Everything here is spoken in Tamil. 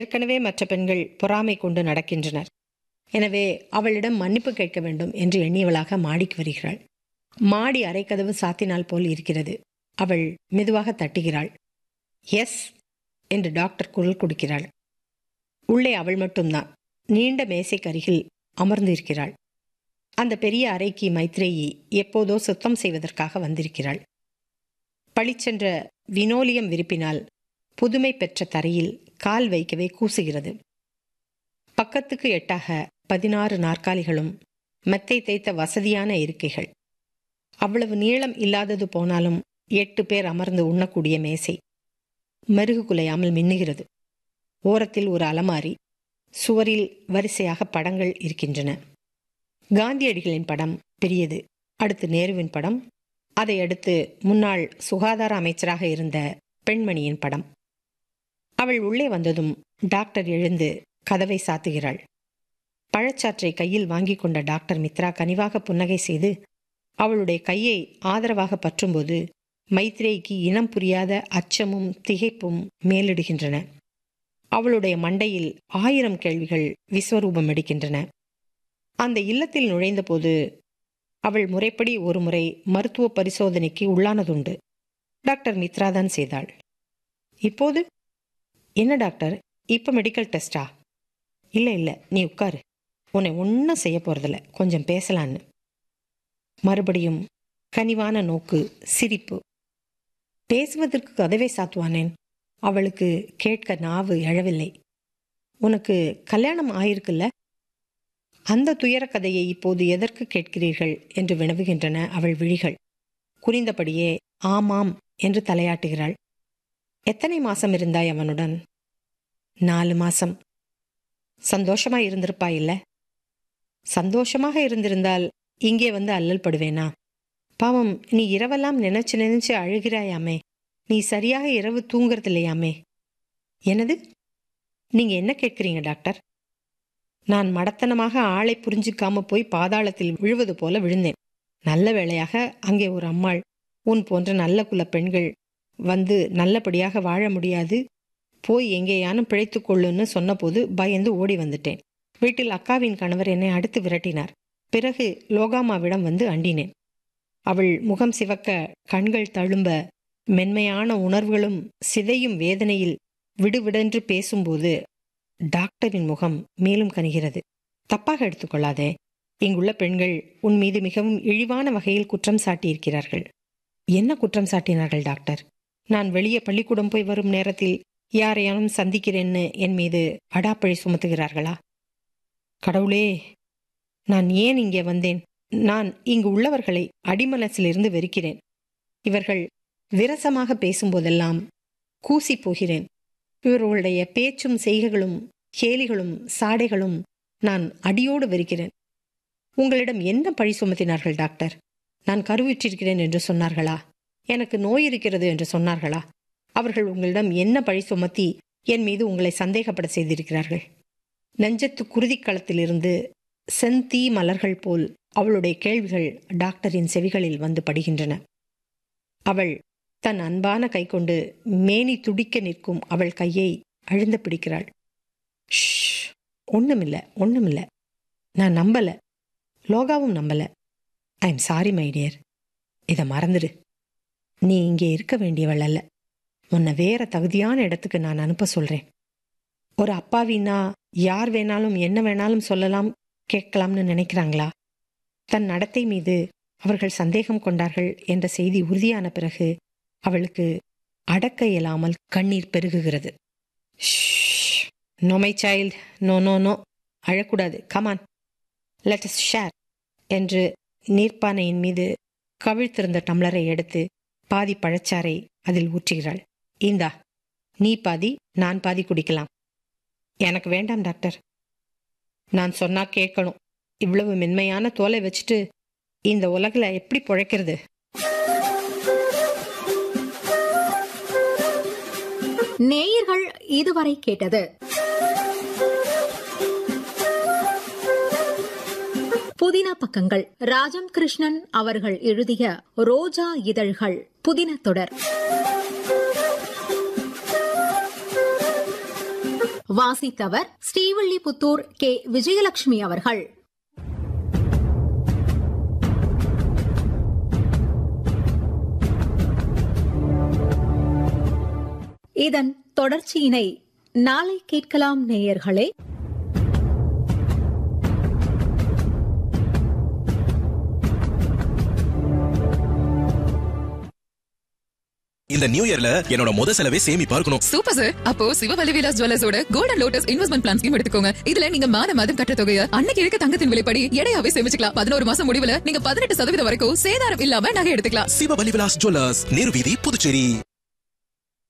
ஏற்கனவே மற்ற பெண்கள் பொறாமை கொண்டு நடக்கின்றனர் எனவே அவளிடம் மன்னிப்பு கேட்க வேண்டும் என்று எண்ணியவளாக மாடிக்கு வருகிறாள் மாடி அரைக்கதவு சாத்தினால் போல் இருக்கிறது அவள் மெதுவாக தட்டுகிறாள் எஸ் என்று டாக்டர் குரல் கொடுக்கிறாள் உள்ளே அவள் மட்டும்தான் நீண்ட மேசைக்கு அருகில் அமர்ந்து இருக்கிறாள் அந்த பெரிய அறைக்கு மைத்ரேயி எப்போதோ சுத்தம் செய்வதற்காக வந்திருக்கிறாள் பளிச்சென்ற வினோலியம் விரிப்பினால் புதுமை பெற்ற தரையில் கால் வைக்கவே கூசுகிறது பக்கத்துக்கு எட்டாக பதினாறு நாற்காலிகளும் மெத்தை தேய்த்த வசதியான இருக்கைகள் அவ்வளவு நீளம் இல்லாதது போனாலும் எட்டு பேர் அமர்ந்து உண்ணக்கூடிய மேசை மருகு குலையாமல் மின்னுகிறது ஓரத்தில் ஒரு அலமாரி சுவரில் வரிசையாக படங்கள் இருக்கின்றன காந்தியடிகளின் படம் பெரியது அடுத்து நேருவின் படம் அதை அடுத்து முன்னாள் சுகாதார அமைச்சராக இருந்த பெண்மணியின் படம் அவள் உள்ளே வந்ததும் டாக்டர் எழுந்து கதவை சாத்துகிறாள் பழச்சாற்றை கையில் வாங்கி கொண்ட டாக்டர் மித்ரா கனிவாக புன்னகை செய்து அவளுடைய கையை ஆதரவாக பற்றும்போது மைத்ரேய்க்கு இனம் புரியாத அச்சமும் திகைப்பும் மேலிடுகின்றன அவளுடைய மண்டையில் ஆயிரம் கேள்விகள் விஸ்வரூபம் எடுக்கின்றன அந்த இல்லத்தில் நுழைந்தபோது அவள் முறைப்படி ஒரு முறை மருத்துவ பரிசோதனைக்கு உள்ளானதுண்டு டாக்டர் மித்ரா தான் செய்தாள் இப்போது என்ன டாக்டர் இப்போ மெடிக்கல் டெஸ்டா இல்லை இல்லை நீ உட்காரு உன்னை ஒன்றும் செய்ய போகிறதில்ல கொஞ்சம் பேசலான்னு மறுபடியும் கனிவான நோக்கு சிரிப்பு பேசுவதற்கு கதவை சாத்துவானேன் அவளுக்கு கேட்க நாவு எழவில்லை உனக்கு கல்யாணம் ஆயிருக்குல்ல அந்த துயர கதையை இப்போது எதற்கு கேட்கிறீர்கள் என்று வினவுகின்றன அவள் விழிகள் குறிந்தபடியே ஆமாம் என்று தலையாட்டுகிறாள் எத்தனை மாசம் இருந்தாய் அவனுடன் நாலு மாசம் சந்தோஷமா இருந்திருப்பா இல்ல சந்தோஷமாக இருந்திருந்தால் இங்கே வந்து அல்லல் படுவேனா பாவம் நீ இரவெல்லாம் நினைச்சு நினைச்சு அழுகிறாயாமே நீ சரியாக இரவு தூங்குறது இல்லையாமே என்னது நீங்க என்ன கேட்கிறீங்க டாக்டர் நான் மடத்தனமாக ஆளை புரிஞ்சுக்காம போய் பாதாளத்தில் விழுவது போல விழுந்தேன் நல்ல வேளையாக அங்கே ஒரு அம்மாள் உன் போன்ற நல்ல குல பெண்கள் வந்து நல்லபடியாக வாழ முடியாது போய் எங்கேயானும் பிழைத்துக் கொள்ளுன்னு சொன்னபோது பயந்து ஓடி வந்துட்டேன் வீட்டில் அக்காவின் கணவர் என்னை அடுத்து விரட்டினார் பிறகு லோகாமாவிடம் வந்து அண்டினேன் அவள் முகம் சிவக்க கண்கள் தழும்ப மென்மையான உணர்வுகளும் சிதையும் வேதனையில் விடுவிடென்று பேசும்போது டாக்டரின் முகம் மேலும் கனிகிறது தப்பாக எடுத்துக்கொள்ளாதே இங்குள்ள பெண்கள் உன் மீது மிகவும் இழிவான வகையில் குற்றம் சாட்டியிருக்கிறார்கள் என்ன குற்றம் சாட்டினார்கள் டாக்டர் நான் வெளியே பள்ளிக்கூடம் போய் வரும் நேரத்தில் யாரையானும் சந்திக்கிறேன்னு என் மீது அடாப்பழி சுமத்துகிறார்களா கடவுளே நான் ஏன் இங்கே வந்தேன் நான் இங்கு உள்ளவர்களை அடிமனசிலிருந்து வெறுக்கிறேன் இவர்கள் விரசமாக பேசும்போதெல்லாம் கூசி போகிறேன் இவர்களுடைய பேச்சும் செய்கைகளும் கேலிகளும் சாடைகளும் நான் அடியோடு வெறுக்கிறேன் உங்களிடம் என்ன பழி சுமத்தினார்கள் டாக்டர் நான் கருவிற்றிருக்கிறேன் என்று சொன்னார்களா எனக்கு நோய் இருக்கிறது என்று சொன்னார்களா அவர்கள் உங்களிடம் என்ன பழி சுமத்தி என் மீது உங்களை சந்தேகப்பட செய்திருக்கிறார்கள் நெஞ்சத்து குருதிக்களத்திலிருந்து செந்தீ மலர்கள் போல் அவளுடைய கேள்விகள் டாக்டரின் செவிகளில் வந்து படுகின்றன அவள் தன் அன்பான கை கொண்டு மேனி துடிக்க நிற்கும் அவள் கையை அழுந்த பிடிக்கிறாள் ஷ் ஒண்ணுமில்ல ஒண்ணுமில்ல நான் நம்பல லோகாவும் நம்பல I am sorry my dear இதை மறந்துடு நீ இங்கே இருக்க வேண்டியவள் அல்ல உன்னை வேற தகுதியான இடத்துக்கு நான் அனுப்ப சொல்றேன் ஒரு அப்பாவின்னா யார் வேணாலும் என்ன வேணாலும் சொல்லலாம் கேட்கலாம்னு நினைக்கிறாங்களா தன் நடத்தை மீது அவர்கள் சந்தேகம் கொண்டார்கள் என்ற செய்தி உறுதியான பிறகு அவளுக்கு அடக்க இயலாமல் கண்ணீர் பெருகுகிறது no my child no no no அழக்கூடாது கமான் லெட் அஸ் ஷேர் என்று நீர்ப்பானையின் மீது கவிழ்த்திருந்த டம்ளரை எடுத்து பாதி பழச்சாறை அதில் ஊற்றுகிறாள் இந்தா நீ பாதி நான் பாதி குடிக்கலாம் எனக்கு வேண்டாம் டாக்டர் நான் சொன்னா கேட்கணும் இவ்வளவு மென்மையான தோலை வச்சுட்டு இந்த உலகில் எப்படி பிழைக்கிறது நேயர்கள் இதுவரை கேட்டது புதின பக்கங்கள் ராஜம் கிருஷ்ணன் அவர்கள் எழுதிய ரோஜா இதழ்கள் புதின தொடர் வாசித்தவர் ஸ்ரீவில்லிபுத்தூர் கே விஜயலட்சுமி அவர்கள் இதன் தொடர்ச்சியினை நாளை கேட்கலாம் நேயர்களே இந்த நியூ இயர்ல என்னோட முத செலவே சேமிப்பா இருக்கணும் சூப்பர் சார் அப்போ சிவவலி விலாஸ் ஜுவல்லர்ஸோட golden lotus investment plan scheme எடுத்துக்கோங்க இதுல நீங்க மாத மாதம் கட்ட தொகையை அன்னைக்கு இருக்க தங்கத்தின் விலைப்படி எடையாவே சேமிச்சுக்கலாம் பதினோரு மாசம் முடிவுல நீங்க பதினெட்டு சதவீதம் வரைக்கும் சேதாரம் இல்லாம நகை எடுத்துக்கலாம் சிவபலி விலாஸ் ஜுவல்லர்ஸ் நேரு வீதி புதுச்சேரி